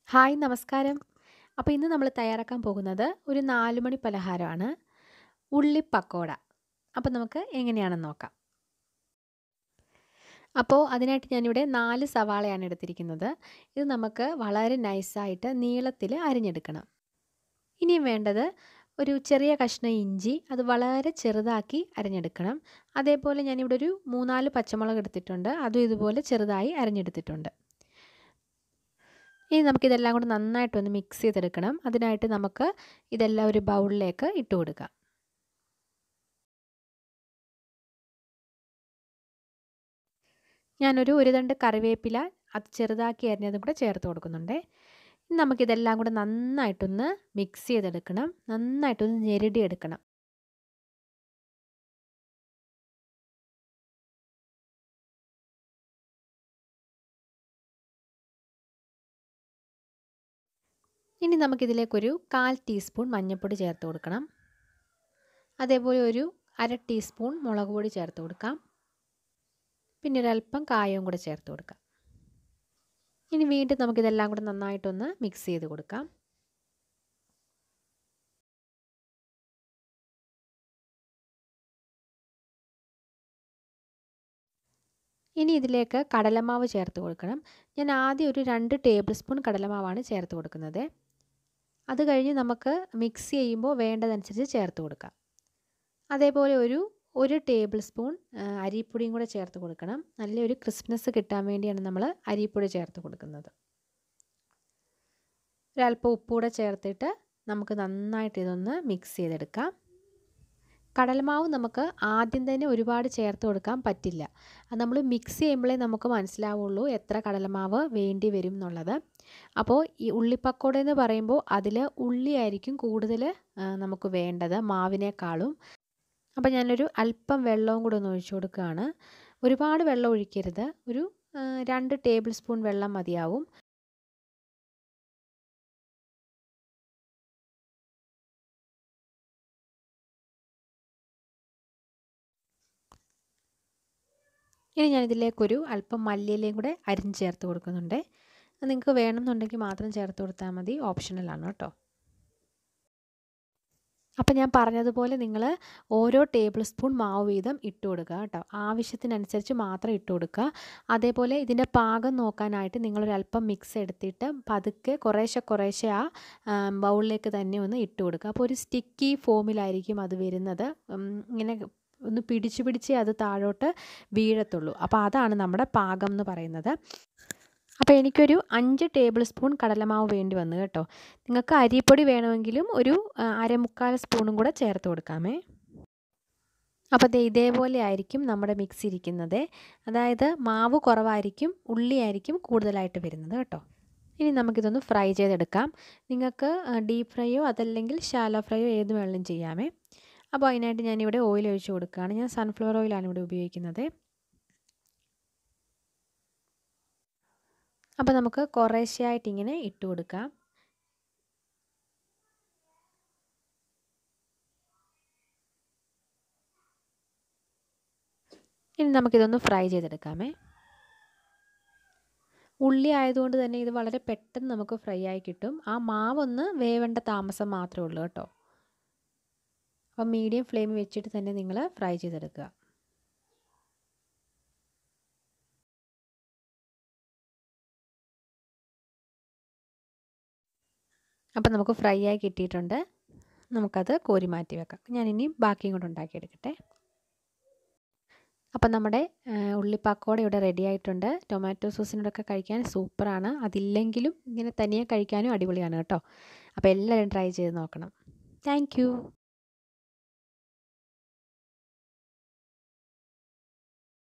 hi നമസ്കാരം അപ്പോൾ ഇന്ന് നമ്മൾ തയ്യാറാക്കാൻ പോകുന്നത് ഒരു നാല് മണി പലഹാരമാണ് ഉള്ളി പക്കോട അപ്പോൾ നമുക്ക് എങ്ങനെയാണെന്ന് നോക്കാം അപ്പോൾ അതിനായിട്ട് ഞാനിവിടെ നാല് സവാളയാണ് എടുത്തിരിക്കുന്നത് ഇത് നമുക്ക് വളരെ നൈസായിട്ട് നീളത്തിൽ അരിഞ്ഞെടുക്കണം ഇനിയും വേണ്ടത് ഒരു ചെറിയ കഷ്ണം ഇഞ്ചി അത് വളരെ ചെറുതാക്കി അരിഞ്ഞെടുക്കണം അതേപോലെ ഞാനിവിടെ ഒരു മൂന്നാല് പച്ചമുളക് എടുത്തിട്ടുണ്ട് അതും ഇതുപോലെ ചെറുതായി അരിഞ്ഞെടുത്തിട്ടുണ്ട് ഇനി നമുക്കിതെല്ലാം കൂടി നന്നായിട്ടൊന്ന് മിക്സ് ചെയ്തെടുക്കണം അതിനായിട്ട് നമുക്ക് ഇതെല്ലാം ഒരു ബൗളിലേക്ക് ഇട്ട് കൊടുക്കാം ഞാനൊരു ഒരു തണ്ട് കറിവേപ്പില അത് ചെറുതാക്കി അരിഞ്ഞതും കൂടെ ചേർത്ത് കൊടുക്കുന്നുണ്ട് നമുക്കിതെല്ലാം കൂടെ നന്നായിട്ടൊന്ന് മിക്സ് ചെയ്തെടുക്കണം നന്നായിട്ടൊന്ന് ഞെരടിയെടുക്കണം ഇനി നമുക്കിതിലേക്കൊരു കാൽ ടീസ്പൂൺ മഞ്ഞൾപ്പൊടി ചേർത്ത് കൊടുക്കണം അതേപോലെ ഒരു അര ടീസ്പൂൺ മുളക് പൊടി ചേർത്ത് കൊടുക്കാം പിന്നെ ഒരല്പം കായവും കൂടെ ചേർത്ത് കൊടുക്കാം ഇനി വീണ്ടും നമുക്കിതെല്ലാം കൂടെ നന്നായിട്ടൊന്ന് മിക്സ് ചെയ്ത് കൊടുക്കാം ഇനി ഇതിലേക്ക് കടലമാവ് ചേർത്ത് കൊടുക്കണം ഞാൻ ആദ്യം ഒരു രണ്ട് ടേബിൾ സ്പൂൺ കടലമാവാണ് ചേർത്ത് കൊടുക്കുന്നത് അത് കഴിഞ്ഞ് നമുക്ക് മിക്സ് ചെയ്യുമ്പോൾ വേണ്ടതനുസരിച്ച് ചേർത്ത് കൊടുക്കാം അതേപോലെ ഒരു ഒരു ടേബിൾ സ്പൂൺ അരിപ്പൊടിയും കൂടെ ചേർത്ത് കൊടുക്കണം നല്ലൊരു ക്രിസ്പ്നെസ് കിട്ടാൻ വേണ്ടിയാണ് നമ്മൾ അരിപ്പൊടി ചേർത്ത് കൊടുക്കുന്നത് ഒരല്പം ഉപ്പൂടെ ചേർത്തിട്ട് നമുക്ക് നന്നായിട്ട് ഇതൊന്ന് മിക്സ് ചെയ്തെടുക്കാം കടലമാവ് നമുക്ക് ആദ്യം തന്നെ ഒരുപാട് ചേർത്ത് കൊടുക്കാൻ പറ്റില്ല അത് നമ്മൾ മിക്സ് ചെയ്യുമ്പോഴേ നമുക്ക് മനസ്സിലാവുള്ളൂ എത്ര കടലമാവ് വേണ്ടി വരും എന്നുള്ളത് അപ്പോൾ ഈ ഉള്ളിപ്പക്കോട എന്ന് പറയുമ്പോൾ അതിൽ ഉള്ളിയായിരിക്കും കൂടുതൽ നമുക്ക് വേണ്ടത് മാവിനേക്കാളും അപ്പോൾ ഞാനൊരു അല്പം വെള്ളവും കൂടെ ഒന്ന് ഒഴിച്ചു കൊടുക്കുകയാണ് ഒരുപാട് വെള്ളം ഒഴിക്കരുത് ഒരു രണ്ട് ടേബിൾ സ്പൂൺ വെള്ളം മതിയാവും ഇനി ഞാനിതിലേക്കൊരു അല്പം മല്ലിയിലയും കൂടെ അരിഞ്ഞ് ചേർത്ത് കൊടുക്കുന്നുണ്ട് നിങ്ങൾക്ക് വേണമെന്നുണ്ടെങ്കിൽ മാത്രം ചേർത്ത് കൊടുത്താൽ മതി ഓപ്ഷണലാണ് കേട്ടോ അപ്പം ഞാൻ പറഞ്ഞതുപോലെ നിങ്ങൾ ഓരോ ടേബിൾ സ്പൂൺ മാവ് വീതം ഇട്ട് കൊടുക്കുക കേട്ടോ ആവശ്യത്തിനനുസരിച്ച് മാത്രം ഇട്ട് കൊടുക്കുക അതേപോലെ ഇതിൻ്റെ പാകം നോക്കാനായിട്ട് നിങ്ങളൊരല്പം മിക്സ് എടുത്തിട്ട് പതുക്കെ കുറേശ്ശെ കുറേശ്ശെ ആ ബൗളിലേക്ക് തന്നെ ഒന്ന് ഇട്ട് കൊടുക്കുക അപ്പോൾ ഒരു സ്റ്റിക്കി ഫോമിലായിരിക്കും അത് വരുന്നത് ഇങ്ങനെ ഒന്ന് പിടിച്ച് പിടിച്ച് അത് താഴോട്ട് വീഴത്തുള്ളൂ അപ്പോൾ അതാണ് നമ്മുടെ പാകം എന്ന് പറയുന്നത് അപ്പോൾ എനിക്കൊരു അഞ്ച് ടേബിൾ സ്പൂൺ കടലമാവ് വേണ്ടി വന്നു കേട്ടോ നിങ്ങൾക്ക് അരിപ്പൊടി വേണമെങ്കിലും ഒരു അരമുക്കാൽ സ്പൂണും കൂടെ ചേർത്ത് കൊടുക്കാമേ അപ്പോൾ ഇതേപോലെ ആയിരിക്കും നമ്മുടെ മിക്സ് ഇരിക്കുന്നത് അതായത് മാവ് കുറവായിരിക്കും ഉള്ളിയായിരിക്കും കൂടുതലായിട്ട് വരുന്നത് കേട്ടോ ഇനി നമുക്കിതൊന്ന് ഫ്രൈ ചെയ്തെടുക്കാം നിങ്ങൾക്ക് ഡീപ്പ് ഫ്രൈയോ അതല്ലെങ്കിൽ ഷാലോ ഫ്രൈയോ ഏത് വേണമെങ്കിലും ചെയ്യാമേ അപ്പോൾ അതിനായിട്ട് ഞാനിവിടെ ഓയിൽ ഒഴിച്ച് കൊടുക്കുകയാണ് ഞാൻ സൺഫ്ലവർ ഓയിലാണ് ഇവിടെ ഉപയോഗിക്കുന്നത് അപ്പോൾ നമുക്ക് കുറേശ്ശെയായിട്ട് ഇങ്ങനെ ഇട്ട് കൊടുക്കാം ഇനി നമുക്കിതൊന്ന് ഫ്രൈ ചെയ്തെടുക്കാമേ ഉള്ളി ആയതുകൊണ്ട് തന്നെ ഇത് വളരെ പെട്ടെന്ന് നമുക്ക് ഫ്രൈ ആയി കിട്ടും ആ മാവൊന്ന് വേവേണ്ട താമസം മാത്രമേ ഉള്ളൂ കേട്ടോ അപ്പം മീഡിയം ഫ്ലെയിം വെച്ചിട്ട് തന്നെ നിങ്ങൾ ഫ്രൈ ചെയ്തെടുക്കുക അപ്പം നമുക്ക് ഫ്രൈ ആയി കിട്ടിയിട്ടുണ്ട് നമുക്കത് കോരി മാറ്റി വെക്കാം ഞാനിനി ബാക്കിയും കൂടെ ഉണ്ടാക്കിയെടുക്കട്ടെ അപ്പം നമ്മുടെ ഉള്ളിപ്പക്കോട ഇവിടെ റെഡി ആയിട്ടുണ്ട് ടൊമാറ്റോ സോസിനോടൊക്കെ കഴിക്കാൻ സൂപ്പറാണ് അതില്ലെങ്കിലും ഇങ്ങനെ തനിയെ കഴിക്കാനും അടിപൊളിയാണ് കേട്ടോ അപ്പോൾ എല്ലാവരും ട്രൈ ചെയ്ത് നോക്കണം താങ്ക്